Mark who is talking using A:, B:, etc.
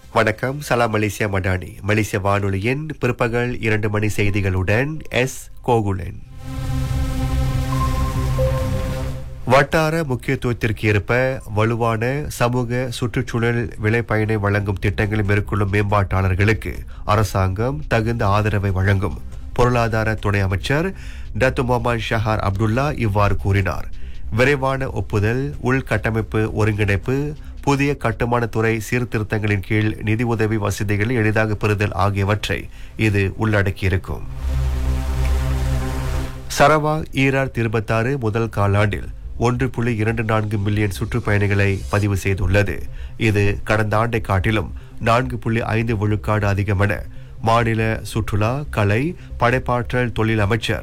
A: வணக்கம் சலாம் மலேசியா மடானி மலேசிய வானொலியின் பிற்பகல் இரண்டு மணி செய்திகளுடன் எஸ் கோகுலன் வட்டார முக்கியத்துவத்திற்கு ஏற்ப வலுவான சமூக சுற்றுச்சூழல் விளைபயனை வழங்கும் திட்டங்களை மேற்கொள்ளும் மேம்பாட்டாளர்களுக்கு அரசாங்கம் தகுந்த ஆதரவை வழங்கும் பொருளாதார துணை அமைச்சர் டத்து முகமது ஷஹார் அப்துல்லா இவ்வாறு கூறினார் விரைவான ஒப்புதல் உள்கட்டமைப்பு ஒருங்கிணைப்பு புதிய கட்டுமானத்துறை சீர்திருத்தங்களின் கீழ் நிதி உதவி வசதிகளை எளிதாக பெறுதல் ஆகியவற்றை இது உள்ளடக்கியிருக்கும் சரவா ஈரார் இருபத்தாறு முதல் காலாண்டில் ஒன்று புள்ளி இரண்டு நான்கு மில்லியன் சுற்றுப்பயணிகளை பதிவு செய்துள்ளது இது கடந்த ஆண்டை காட்டிலும் நான்கு புள்ளி ஐந்து விழுக்காடு அதிகமென மாநில சுற்றுலா கலை படைப்பாற்றல் தொழில் அமைச்சர்